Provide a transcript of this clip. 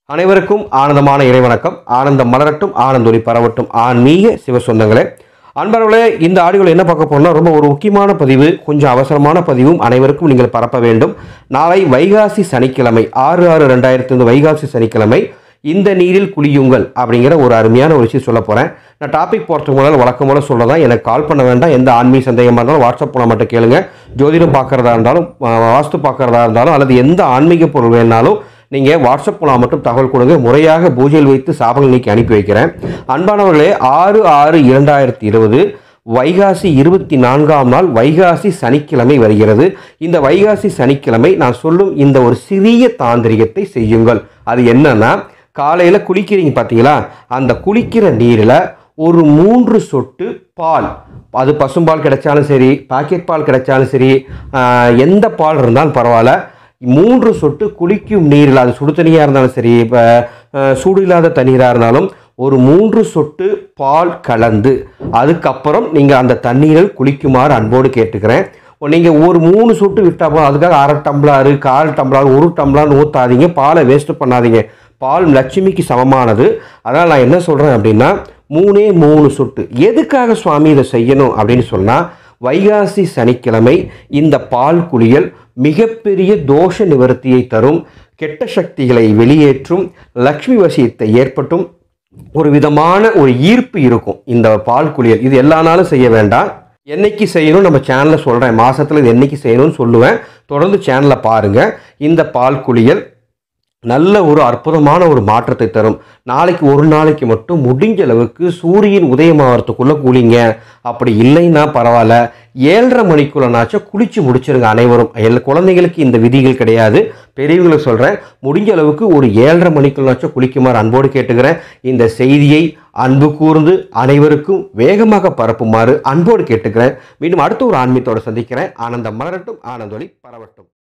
அனைவருக்கும் ஆனந்தமான இறைவணக்கம் ஆனந்தம் மலரட்டும் ஆனந்தொலி பரவட்டும் ஆன்மீக சிவ சொந்தங்களே அன்பர்களே இந்த ஆடியோவில் என்ன பார்க்க போறோம்னா ரொம்ப ஒரு முக்கியமான பதிவு கொஞ்சம் அவசரமான பதிவும் அனைவருக்கும் நீங்கள் பரப்ப வேண்டும் நாளை வைகாசி சனிக்கிழமை ஆறு ஆறு ரெண்டாயிரத்தி வைகாசி சனிக்கிழமை இந்த நீரில் குளியுங்கள் அப்படிங்கிற ஒரு அருமையான ஒரு விஷயம் சொல்ல போகிறேன் நான் டாபிக் போகிறதுக்கு முன்னால் வழக்கம் போல சொல்லதான் எனக்கு கால் பண்ண வேண்டாம் எந்த ஆன்மீக சந்தேகமாக இருந்தாலும் வாட்ஸ்அப் பண்ண மட்டும் கேளுங்க ஜோதிடம் பார்க்குறதா இருந்தாலும் வா- வாஸ்து பார்க்குறதா இருந்தாலும் அல்லது எந்த ஆன்மீக பொருள் வேணாலும் நீங்கள் வாட்ஸ்அப் மூலம் மட்டும் தகவல் கொடுங்க முறையாக பூஜையில் வைத்து சாபங்கள் நீக்கி அனுப்பி வைக்கிறேன் அன்பானவர்களே ஆறு ஆறு இரண்டாயிரத்தி இருபது வைகாசி இருபத்தி நான்காம் நாள் வைகாசி சனிக்கிழமை வருகிறது இந்த வைகாசி சனிக்கிழமை நான் சொல்லும் இந்த ஒரு சிறிய தாந்திரிகத்தை செய்யுங்கள் அது என்னன்னா காலையில் குளிக்கிறீங்க பார்த்தீங்களா அந்த குளிக்கிற நீரில் ஒரு மூன்று சொட்டு பால் அது பசும்பால் கிடைச்சாலும் சரி பாக்கெட் பால் கிடைச்சாலும் சரி ஆஹ், எந்த பால் இருந்தாலும் பரவாயில்ல மூன்று சொட்டு குளிக்கும் நீரில் அது சுடு தண்ணியாக இருந்தாலும் சரி இப்போ சூடு இல்லாத தண்ணீராக இருந்தாலும் ஒரு மூன்று சொட்டு பால் கலந்து அதுக்கப்புறம் நீங்கள் அந்த தண்ணீரில் குளிக்குமாறு அன்போடு கேட்டுக்கிறேன் நீங்கள் ஒரு மூணு சொட்டு விட்டா போதும் அதுக்காக அரை டம்ளாரு கால் டம்ளார் ஒரு டம்ளார் ஊற்றாதீங்க பாலை வேஸ்ட் பண்ணாதீங்க பால் லட்சுமிக்கு சமமானது அதனால் நான் என்ன சொல்கிறேன் அப்படின்னா மூணே மூணு சொட்டு எதுக்காக சுவாமி இதை செய்யணும் அப்படின்னு சொன்னால் வைகாசி சனிக்கிழமை இந்த பால் குளியல் மிகப்பெரிய தோஷ நிவர்த்தியை தரும் கெட்ட சக்திகளை வெளியேற்றும் லக்ஷ்மி வசியத்தை ஏற்பட்டும் ஒரு விதமான ஒரு ஈர்ப்பு இருக்கும் இந்த பால் குளியல் இது எல்லா நாளும் செய்ய வேண்டாம் என்னைக்கு செய்யணும் நம்ம சேனலில் சொல்கிறேன் மாசத்துல இது என்னைக்கு செய்யணும்னு சொல்லுவேன் தொடர்ந்து சேனலை பாருங்கள் இந்த பால் குளியல் நல்ல ஒரு அற்புதமான ஒரு மாற்றத்தை தரும் நாளைக்கு ஒரு நாளைக்கு மட்டும் முடிஞ்ச அளவுக்கு சூரியன் உதயமாகறதுக்குள்ளே குளிங்க அப்படி இல்லைன்னா பரவாயில்ல ஏழரை மணிக்குள்ளனாச்சும் குளிச்சு முடிச்சிருங்க அனைவரும் எல்லா குழந்தைகளுக்கு இந்த விதிகள் கிடையாது பெரியவங்களுக்கு சொல்கிறேன் முடிஞ்ச அளவுக்கு ஒரு ஏழரை மணிக்குள்ளனாச்சும் குளிக்குமாறு அன்போடு கேட்டுக்கிறேன் இந்த செய்தியை அன்பு கூர்ந்து அனைவருக்கும் வேகமாக பரப்புமாறு அன்போடு கேட்டுக்கிறேன் மீண்டும் அடுத்த ஒரு ஆன்மீகத்தோட சந்திக்கிறேன் ஆனந்தம் மலரட்டும் ஆனந்தொலி பரவட்டும்